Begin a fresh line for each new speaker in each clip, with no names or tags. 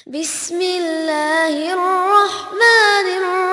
بسم الله الرحمن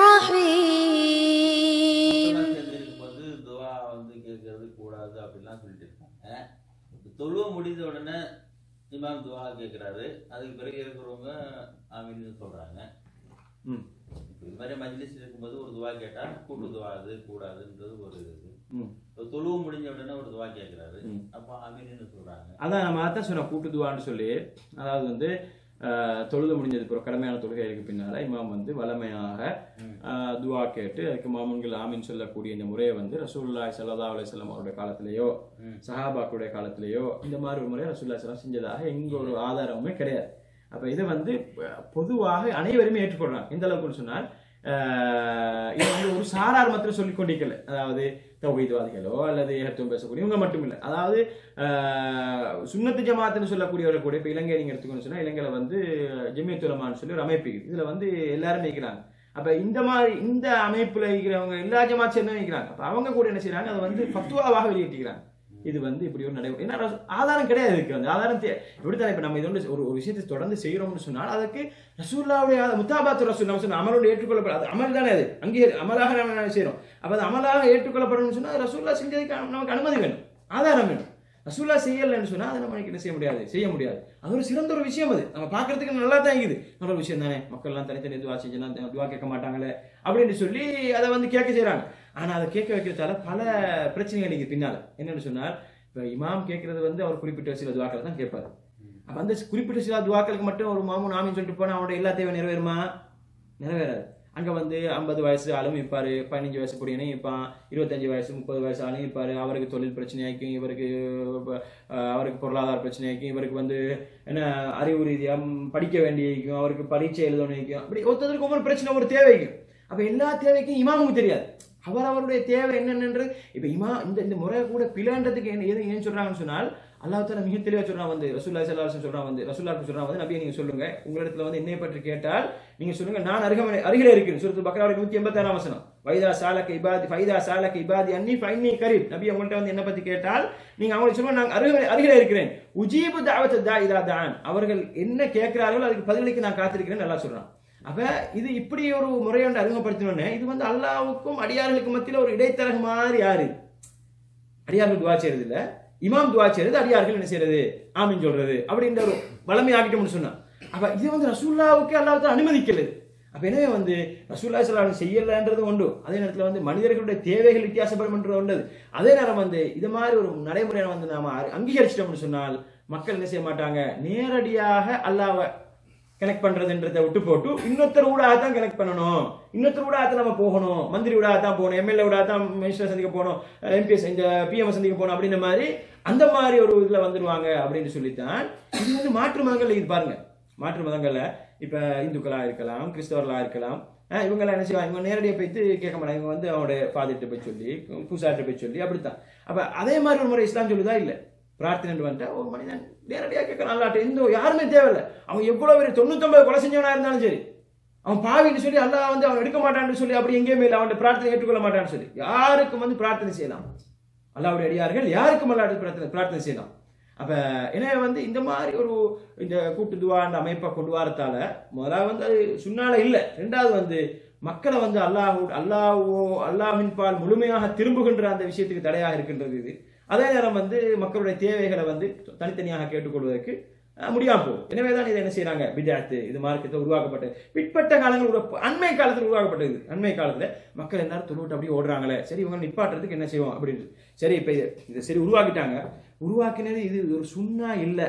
الرحيم
இருக்கும்போது துவா வந்து கேட்கறது கூடாது அப்படிலாம் சொல்லிட்டு இருக்காங்க இப்ப தொழுவ முடிந்த உடனே இமாம் துவா கேட்குறாரு அதுக்கு பிறகு இருக்கிறவங்க ஆமீன்னு சொல்றாங்க
ம்
இப்ப இது மாதிரி மஜ்லிஸ் இருக்கும்போது ஒரு துவா கேட்டா கூட்டு துவா அது கூடாதுன்றது ஒரு இது
ம்
இப்போ தொழுவு முடிஞ்ச உடனே ஒரு துவா கேட்குறாரு
ம்.
அப்போ ஆமீன்னு சொல்றாங்க
அதான் நம்ம அதான் சொன்ன கூட்டுதுவான்னு சொல்லி அதாவது வந்து ஆஹ், தொழுது முடிஞ்சது பிறகு கடமையான தொழுகைகளுக்கு பின்னால இமாம் வந்து வளமையாக
ம்.
ஆஹ், துவா கேட்டு அதுக்கு மாமன்கள் ஆமீன் சொல்லக்கூடிய இந்த முறையை வந்து ரசூலுல்லாஹி ஸல்லல்லாஹு அலைஹி வஸல்லம் அவருடைய காலத்திலேயோ
ம்.
சஹாபாக்களுடைய காலத்திலேயோ இந்த மாதிரி ஒரு முறை ரசூல்லா ஸல்லல்லாஹு செஞ்சதாக எங்க ஒரு ஆதாரமுமே கிடையாது அப்ப இதை வந்து அஹ், பொதுவாக அனைவருமே ஏற்றுக்கொள்றாங்க எந்த அளவுக்கு சொன்னால் ஆஹ், இது வந்து ஒரு சாரார் மாத்திரம் சொல்லிக் கொண்டிருக்கல அதாவது தௌஹீத்வாதிகளோ அல்லது ஏகத்துவம் பேசக்கூடிய இவங்க மட்டும் இல்லை அதாவது ஆஹ், சுன்னத்து ஜமாத்துன்னு சொல்லக்கூடியவர்கள் கூட இப்போ இலங்கை நீங்க எடுத்துக்கணும்னு சொன்னா இலங்கையில வந்து ஜெமியத்துலமான்னு சொல்லி ஒரு அமைப்பு இருக்குது. இதுல வந்து எல்லாருமே இருக்கிறாங்க அப்ப இந்த மாதிரி இந்த அமைப்புல இருக்கிறவங்க எல்லா ஜமாத் சேர்ந்து இருக்கிறாங்க அப்ப அவங்க கூட என்ன செய்றாங்க அதை வந்து ஃபத்வாவாக வெளியிட்டிருக்கிறாங்க இது வந்து இப்படி ஒரு நடைமுறை ஏன்னா ரசூ- ஆதாரம் கிடையாது இருக்கு அந்த ஆதாரம் தே- இப்படித்தான் இப்ப நம்ம இது வந்து ஒரு ஒரு விஷயத்தை தொடர்ந்து செய்யறோம்னு சொன்னால் அதுக்கு ரசூல்லாவுடைய முத்தாபாத்து ரசூல் நம்ம சொன்ன அமலோடு ஏற்றுக்கொள்ளப்படும் அது அமல் தானே அது அங்கே அமலாக நம்ம செய்யறோம் அப்ப அது அமலாக ஏற்றுக்கொள்ளப்படணும்னு சொன்னா ரசூல்லா செஞ்சதுக்கு நமக்கு அனுமதி வேணும் ஆதாரம் வேணும் ரசூல்லா செய்யலைன்னு சொன்னா அதை நம்ம என்ன செய்ய முடியாது செய்ய முடியாது அது ஒரு சிறந்த ஒரு விஷயம் அது நம்ம பார்க்கறதுக்கு நல்லா தான் இருக்குது நல்ல ஒரு விஷயம் தானே மக்கள்லாம் தனித்தனி துவா செஞ்சுனா துவா கேட்க மாட்டாங்களே அப்படின்னு சொல்லி அதை வந்து கேட்க செய்றாங்க ஆனா அதை கேட்க வைக்கிறதால பல பிரச்சனைகள் இருக்குது பின்னால என்னன்னு சொன்னால் இப்ப இமாம் கேட்கறது வந்து அவர் குறிப்பிட்ட சில துவாக்களை தான் கேட்பாரு அப்ப அந்த குறிப்பிட்ட சில துவாக்களுக்கு மட்டும் ஒரு மாமூன் ஆமின்னு சொல்லிட்டு போனா அவனோட எல்லா தேவை நிறைவேறுமா நிறைவேறாது அங்க வந்து ஐம்பது வயசு ஆளும் இருப்பாரு பதினஞ்சு வயசு பொடியனையும் இருப்பான் இருபத்தஞ்சு வயசு முப்பது வயசு ஆளும் இருப்பாரு அவருக்கு தொழில் பிரச்சனையாக்கும் இவருக்கு அஹ், அவருக்கு பொருளாதார பிரச்சனையாக்கும் இவருக்கு வந்து என்ன அறிவு ரீதியா ம், படிக்க வேண்டியிருக்கும் அவருக்கு பரீட்சை எழுதணும் இருக்கும் அப்படி ஒருத்தருக்கு ஒவ்வொரு பிரச்சனை ஒரு தேவைக்கும் அப்ப எல்லா தேவைக்கும் இமாமுக்கு தெரியாது அவர் அவருடைய தேவை என்னென்னன்றது இப்ப இமா இந்த இந்த முறை கூட பிளன்றதுக்கு என்ன எது ஏன் சொல்றாங்கன்னு சொன்னால் அல்லாஹ் தாலா மிக தெளிவா சொல்றான் வந்து ரசூல்லா ஸல்லல்லாஹு அலைஹி சொல்றான் வந்து ரசூல்லாக்கு சொல்றான் வந்து நபியை நீங்க சொல்லுங்க உங்களிடத்துல வந்து என்னை பற்றி கேட்டால் நீங்க சொல்லுங்க நான் அருகமனை அருகில இருக்கிறேன் சூரத்து பக்ராவுடைய நூத்தி எண்பத்தாறாம் வசனம் வைதா சாலக இபாதி ஃபைதா சாலக இபாதி அன்னி ஃபைன்னி கரீப் நபி உங்கள்ட்ட வந்து என்ன பத்தி கேட்டால் நீங்க அவங்களுக்கு சொல்லுங்க நான் அருகில அருகில இருக்கிறேன் உஜீபு தாவத் தா இதா தான் அவர்கள் என்ன கேட்கிறார்களோ அதுக்கு பதிலளிக்க நான் காத்திருக்கிறேன் நல்லா சொல்றான் அப்ப இது இப்படி ஒரு முறையை வந்து அறிமுகப்படுத்தினோடனே இது வந்து அல்லாவுக்கும் அடியார்களுக்கும் மத்தியில ஒரு இடைத்தரகு மாதிரி யாரு அடியார்கள் துவா செய்யறது இல்ல இமாம் துவா செய்யறது அடியார்கள் என்ன செய்யறது ஆமீன் சொல்றது அப்படின்ற ஒரு வளமை ஆகிட்டோம்னு சொன்னா அப்ப இது வந்து ரசூல்லாவுக்கு அல்லாவுக்கு அனுமதிக்கல அப்ப எனவே வந்து ரசூல்லா சலாம் செய்யலன்றது உண்டு அதே நேரத்துல வந்து மனிதர்களுடைய தேவைகள் வித்தியாசப்படும்ன்றது உண்டு அதே நேரம் வந்து இது மாதிரி ஒரு நடைமுறையை வந்து நாம அ- அங்கீகரிச்சிட்டோம்னு சொன்னால் மக்கள் என்ன செய்ய மாட்டாங்க நேரடியாக அல்லாவை கனெக்ட் பண்றதுன்றதை விட்டு போட்டு இன்னொருத்தர் ஊடாக தான் கனெக்ட் பண்ணணும் இன்னொருத்தர் ஊடாக தான் நம்ம போகணும் மந்திரி ஊடாக தான் போகணும் எம்எல்ஏ ஊடாக தான் மினிஸ்டர் சந்திக்க போகணும் எம்பிஎஸ் இந்த பிஎம் சந்திக்க போகணும் அப்படின்ற மாதிரி அந்த மாதிரி ஒரு இதுல வந்துருவாங்க அப்படின்னு சொல்லித்தான் இது வந்து மாற்று மதங்கள்ல இது பாருங்க மாற்று மதங்கள்ல இப்ப இந்துக்களா இருக்கலாம் கிறிஸ்தவர்களா இருக்கலாம் அஹ் இவங்க எல்லாம் என்ன செய்வாங்க இவங்க நேரடியாக போயிட்டு கேட்க மாட்டாங்க இவங்க வந்து அவங்களுடைய ஃபாதர்கிட்ட போய் சொல்லி பூசார்கிட்ட போய் சொல்லி அப்படித்தான் அப்ப அதே மாதிரி ஒரு முறை இஸ்லாம் சொல்லுதா இல்ல பிரார்த்தனை வந்துட்டா ஒரு மனிதன் நேரடியாக கேட்கலாம் அல்லாட்ட எந்த யாருமே தேவையில்லை அவன் எவ்வளவு பேர் தொண்ணூத்தொன்பது கொலை செஞ்சவனா இருந்தாலும் சரி அவன் பாவின்னு சொல்லி அல்லாஹ் வந்து அவன் எடுக்க மாட்டான்னு சொல்லி அப்படி எங்கேயுமே இல்லை அவன் பிரார்த்தனை ஏற்றுக்கொள்ள மாட்டான்னு சொல்லி யாருக்கும் வந்து பிரார்த்தனை செய்யலாம் அல்லாவுடைய அடியார்கள் யாருக்கும் அல்லாஹ் பிரார்த்தனை பிரார்த்தனை செய்யலாம் அப்ப எனவே வந்து இந்த மாதிரி ஒரு இந்த கூட்டு துவா அந்த அமைப்பை கொண்டு வரத்தால முதலாவது வந்து அது சுண்ணால இல்ல ரெண்டாவது வந்து மக்களை வந்து அல்லாஹ் அல்லாஹ்வோ அல்லாஹ்வின் பால் முழுமையாக திரும்புகின்ற அந்த விஷயத்துக்கு தடையாக இருக்கின்றது இது அதே நேரம் வந்து மக்களுடைய தேவைகளை வந்து தனித்தனியாக கேட்டுக்கொள்வதற்கு அஹ், முடியாம போகும் எனவே தான் இதை என்ன செய்றாங்க பிதாத்து இது மார்க்கத்தை உருவாக்கப்பட்ட பிற்பட்ட காலங்கள் உருவா- அண்மை காலத்தில் உருவாக்கப்பட்டது அண்மை காலத்துல மக்கள் எல்லாரும் தொழுவிட்டு அப்படியே ஓடுறாங்களே சரி இவங்க நிப்பாட்டுறதுக்கு என்ன செய்வோம் அப்படின்னு சரி இப்ப இது இதை சரி உருவாக்கிட்டாங்க உருவாக்கினது இது ஒரு சுண்ணா இல்லை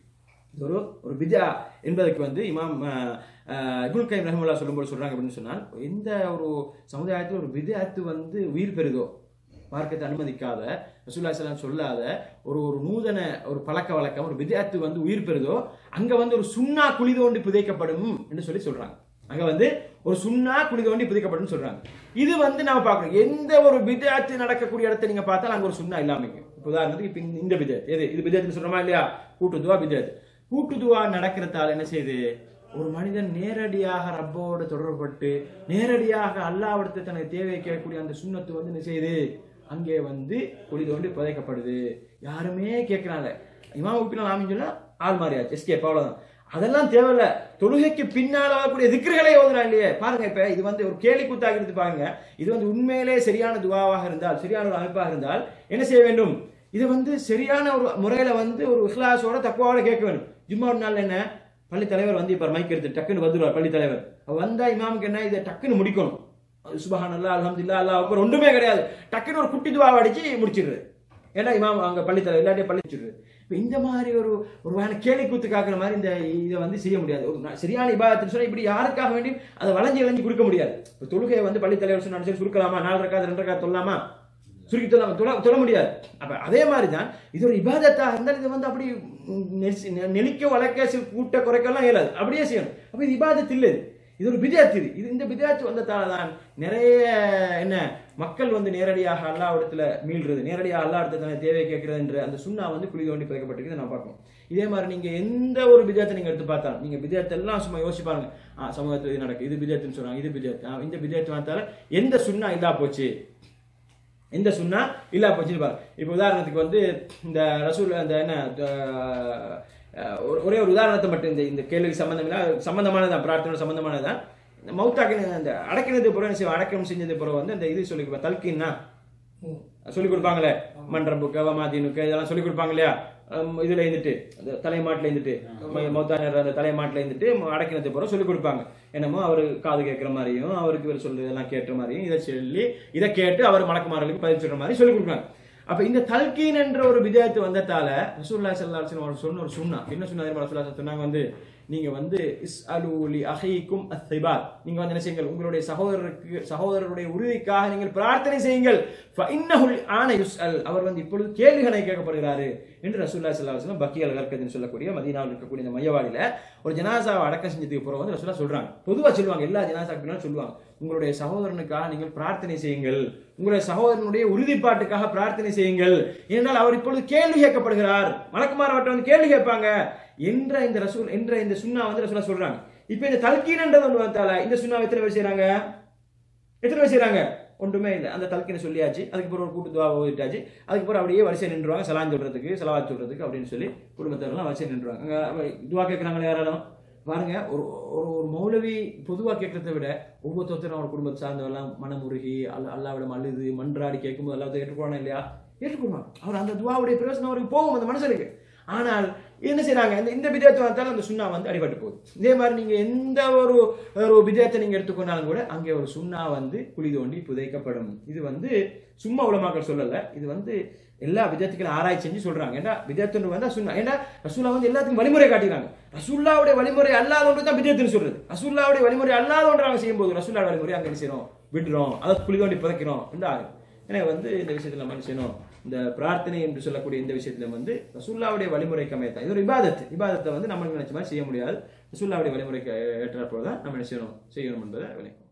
இது ஒரு ஒரு பிதா என்பதற்கு வந்து இமாம் அஹ், அஹ், இப்னுல் கைம் ரஹமுல்லா சொல்லும்போது சொல்றாங்க அப்படின்னு சொன்னால் எந்த ஒரு சமுதாயத்தில் ஒரு பிதாத்து வந்து உயிர் பெறுதோ மார்க்கத்தை அனுமதிக்காத ரசூல்லா ஸல்லல்லாஹு சொல்லாத ஒரு ஒரு நூதன ஒரு பழக்க வழக்கம் ஒரு விதத்து வந்து உயிர் பெறுதோ அங்க வந்து ஒரு சுண்ணா குழி தோண்டி புதைக்கப்படும் என்று சொல்லி சொல்றாங்க அங்க வந்து ஒரு சுண்ணா குழி தோண்டி புதைக்கப்படும் சொல்றாங்க இது வந்து நாம பார்க்கணும் எந்த ஒரு விதத்து நடக்கக்கூடிய இடத்தை நீங்க பார்த்தா அங்க ஒரு சுண்ணா இல்லாம இருக்கு. இப்ப உதாரணத்துக்கு இப்ப இந்த- இந்த விதத் எது இது விதத்துன்னு சொல்றோமா இல்லையா கூட்டுதுவா விதத் கூட்டுதுவா நடக்கிறதால என்ன செய்யுது ஒரு மனிதன் நேரடியாக ரப்போடு தொடர்பட்டு நேரடியாக அல்லாவிடத்தை தனக்கு தேவையை கேட்கக்கூடிய அந்த சுண்ணத்து வந்து என்ன செய்யுது அங்கே வந்து குழி தோண்டி புதைக்கப்படுது யாருமே கேட்கிறாங்க இமாம் உப்பினா ஆமின்னு சொன்னா ஆள் மாறியாச்சு எஸ்கேப் அவ்வளவுதான் அதெல்லாம் தேவையில்ல தொழுகைக்கு பின்னால வரக்கூடிய திக்ருகளை ஓதுறான் இல்லையே பாருங்க இப்ப இது வந்து ஒரு கேலி கூத்தாக எடுத்து பாருங்க இது வந்து உண்மையிலே சரியான துவாவாக இருந்தால் சரியான ஒரு அமைப்பாக இருந்தால் என்ன செய்ய வேண்டும் இது வந்து சரியான ஒரு முறையில வந்து ஒரு இஹ்லாஸோட தக்குவாவோட கேட்க வேண்டும் ஜும்மா ஒரு நாள் என்ன பள்ளி தலைவர் வந்து இப்ப மைக் எடுத்து டக்குன்னு வந்துருவார் பள்ளி தலைவர் வந்தா இமாமுக்கு என்ன இதை டக்குன்னு முடிக்கணும் சுபஹான் அல்லா அல்ஹம்துலில்லாஹ் அல்லாஹ் அக்பர் ஒன்றுமே கிடையாது டக்குன்னு ஒரு குட்டி துவாவை அடிச்சு முடிச்சிடுறது ஏன்னா இமாம் அங்க பள்ளி தலைவர் இல்லாட்டியே பள்ளி வச்சிடுறது இப்போ இந்த மாதிரி ஒரு ஒரு வகையான கேலி கூத்து காக்குற மாதிரி இந்த இதை வந்து செய்ய முடியாது ஒரு ந- சரியான இபாதத்தில் சொன்னா இப்படி யாருக்காக வேண்டி அதை வளைஞ்சு வளைஞ்சு கொடுக்க முடியாது இப்போ தொழுகையை வந்து பள்ளி தலைவர் சொன்னா சரி சுருக்கலாமா நாலு ரக்காது ரெண்டு ரக்காது சொல்லலாமா சுருக்கி தொல்ல தொல தொட முடியாது அப்ப அதே மாதிரி தான் இது ஒரு இபாதத்தாக இருந்தால் இது வந்து அப்படி ம், நெரிசி- நெ- நெளிக்க வளர்க்க சி- கூட்ட குறைக்கலாம் இயலாது அப்படியே செய்யணும் அப்ப இது இபாதத் இல்லை இது இது ஒரு பிதாத் இது இது இந்த பிதாத் வந்ததால தான் நிறைய என்ன மக்கள் வந்து நேரடியாக அல்லாவிடத்துல மீள்றது நேரடியாக அல்லா இடத்துல தன்னை தேவையை கேட்கறது என்ற அந்த சுண்ணா வந்து குழி தோண்டி புதைக்கப்பட்டிருக்கு நான் பார்க்கணும் இதே மாதிரி நீங்க எந்த ஒரு பிதாத்தை நீங்க எடுத்து பார்த்தாலும் நீங்க பிதாத்தை எல்லாம் சும்மா யோசிச்சு பாருங்க ஆ சமூகத்தில் இது நடக்கு இது பிதாத்துன்னு சொல்றாங்க இது பிதாத் ஆ, இந்த பிதாத்து பார்த்தாலும் எந்த சுண்ணா இல்லா போச்சு எந்த சுண்ணா இல்லா போச்சுன்னு பாரு இப்போ உதாரணத்துக்கு வந்து இந்த ரசூல் அந்த என்ன அஹ், அஹ், ஒரு- ஒரே ஒரு உதாரணத்தை மட்டும் இந்த இந்த கேள்விக்கு சம்பந்தம் இல்லை சம்பந்தமானதான் பிரார்த்தனை சம்பந்தமானதான் இந்த மௌத்தாக்கின அந்த அடக்கினது புறம் என்ன செய்வோம் அடக்கம் செஞ்சது புறம் வந்து அந்த இது சொல்லி கொடுப்பா தல்கின்னா சொல்லி கொடுப்பாங்களே மன்றபுக்க வமாதீனுக்கு இதெல்லாம் சொல்லி கொடுப்பாங்க இல்லையா ஹம், இதுல இருந்துட்டு அந்த தலைமாட்டுல இருந்துட்டு மௌத்தானர் அந்த தலைமாட்டுல இருந்துட்டு அடக்கினது புறம் சொல்லி கொடுப்பாங்க என்னமோ அவரு காது கேட்கிற மாதிரியும் அவருக்கு இவர் சொல்றதெல்லாம் கேட்ட மாதிரியும் இதை சொல்லி இதை கேட்டு அவர் மலக்குமார்களுக்கு பதில் சொல்ற மாதிரி சொல்லி கொடுக்குறாங்க அப்ப இந்த தல்கீன் என்ற ஒரு விஜயத்து வந்ததால ரசூல்லா ஸல்லல்லாஹு அலைஹி வஸல்லம் சொன்ன ஒரு சுன்னா என்ன சொன்னா தெரியுமா ரசூலுல்லாஹி ஸல்லல்லாஹு அலைஹி வஸல்லம் சொன்னாங்க வந்து நீங்க வந்து இஸ்அலு லி அஹீக்கும் அஸ்ஸிபாத் நீங்க வந்து என்ன செய்யுங்கள் உங்களுடைய சகோதரருக்கு சகோதரருடைய உறுதிக்காக நீங்கள் பிரார்த்தனை செய்யுங்கள் ஃபஇன்னஹுல் ஆன யுஸ்அல் அவர் வந்து இப்பொழுது கேள்விகளை கேட்கப்படுகிறாரு என்று ரசூலுல்லாஹி ஸல்லல்லாஹு அலைஹி வஸல்லம் பக்கி அல் கர்கத்னு சொல்லக்கூடிய மதீனாவில் இருக்கக்கூடிய இந்த மையவாடியில ஒரு ஜனாசாவை அடக்கம் செஞ்சதுக்கு பிறகு வந்து ரசூலுல்லாஹ் சொல்றாங்க பொதுவா சொல்லுவாங்க எல்லா ஜனாசாக்கு சொல்லுவாங்க உங்களுடைய சகோதரனுக்காக நீங்கள் பிரார்த்தனை செய்யுங்கள் உங்களுடைய சகோதரனுடைய உறுதிப்பாட்டுக்காக பிரார்த்தனை செய்யுங்கள் ஏனென்றால் அவர் இப்பொழுது கேள்வி கேட்கப்படுகிறார் மலக்குமார் அவர்கிட்ட வந்து கேள்வி கேட்பாங்க என்ற இந்த ரசூல் என்ற இந்த சுண்ணா வந்து ரசூலா சொல்றாங்க இப்போ இந்த தல்கீன்ன்றது ஒன்று வந்தால இந்த சுண்ணா எத்தனை பேர் செய்றாங்க எத்தனை பேர் செய்றாங்க ஒன்றுமே இல்லை அந்த தல்கீனை சொல்லியாச்சு அதுக்கு பிறகு ஒரு கூட்டு துவா ஓதிட்டாச்சு அதுக்கு பிறகு அப்படியே வரிசை நின்றுவாங்க சலான் சொல்றதுக்கு சலவாத் சொல்றதுக்கு அப்படின்னு சொல்லி குடும்பத்தினர்லாம் வரிசை நின்றுவாங்க அங்க அப்ப துவா கேட்குறாங்களே யாராலும் பாருங்க ஒரு ஒரு ஒரு மௌலவி பொதுவா கேட்கறதை விட ஒவ்வொருத்தரும் அவர் குடும்பத்தை சார்ந்தவெல்லாம் மனமுருகி அல்ல அல்லாவிடம் அழுது மன்றாடி கேட்கும்போது எல்லாத்தையும் ஏற்றுக்கொள்ளணும் இல்லையா ஏற்றுக்கொள்வாங்க அவர் அந்த துவாவுடைய பிரயோசனம் அவருக்கு போகும் அந்த மனசுக்கு ஆனால் என்ன செய்றாங்க இந்த இந்த விஜயத்தை வந்தாலும் அந்த சுண்ணா வந்து அடிபட்டு போகுது இதே மாதிரி நீங்க எந்த ஒரு ஒரு விஜயத்தை நீங்க எடுத்துக்கொண்டாலும் கூட அங்கே ஒரு சுண்ணா வந்து குழி தோண்டி புதைக்கப்படும் இது வந்து சும்மா உலமாக்கள் சொல்லல இது வந்து எல்லா விதத்துக்கும் ஆராய்ச்சி செஞ்சு சொல்றாங்க ஏன்னா விதத்துன்னு வந்தா சுண்ணா ஏன்னா ரசூல்லா வந்து எல்லாத்துக்கும் வழிமுறை காட்டுறாங்க ரசூல்லாவுடைய வழிமுறை அல்லாத ஒன்று தான் விதத்துன்னு சொல்றது ரசூல்லாவுடைய வழிமுறை அல்லாத ஒன்று நாங்கள் செய்யும்போது ரசூல்லா வழிமுறை அங்கே என்ன செய்யறோம் விடுறோம் அதை குழி தோண்டி புதைக்கிறோம் என்று ஆகும் எனவே வந்து இந்த விஷயத்துல நம்ம என்ன செய்யணும் இந்த பிரார்த்தனை என்று சொல்லக்கூடிய இந்த விஷயத்துல வந்து ரசூல்லாவுடைய வழிமுறைக்கு அமையத்தான் இது ஒரு இபாதத் இபாதத்தை வந்து நம்ம நினைச்ச மாதிரி செய்ய முடியாது ரசூல்லாவுடைய வழிமுறைக்கு ஏற்றாற்போல் தான் நம்ம என்ன செய்யணும் செய்யணும் என்பதை விளக்கும்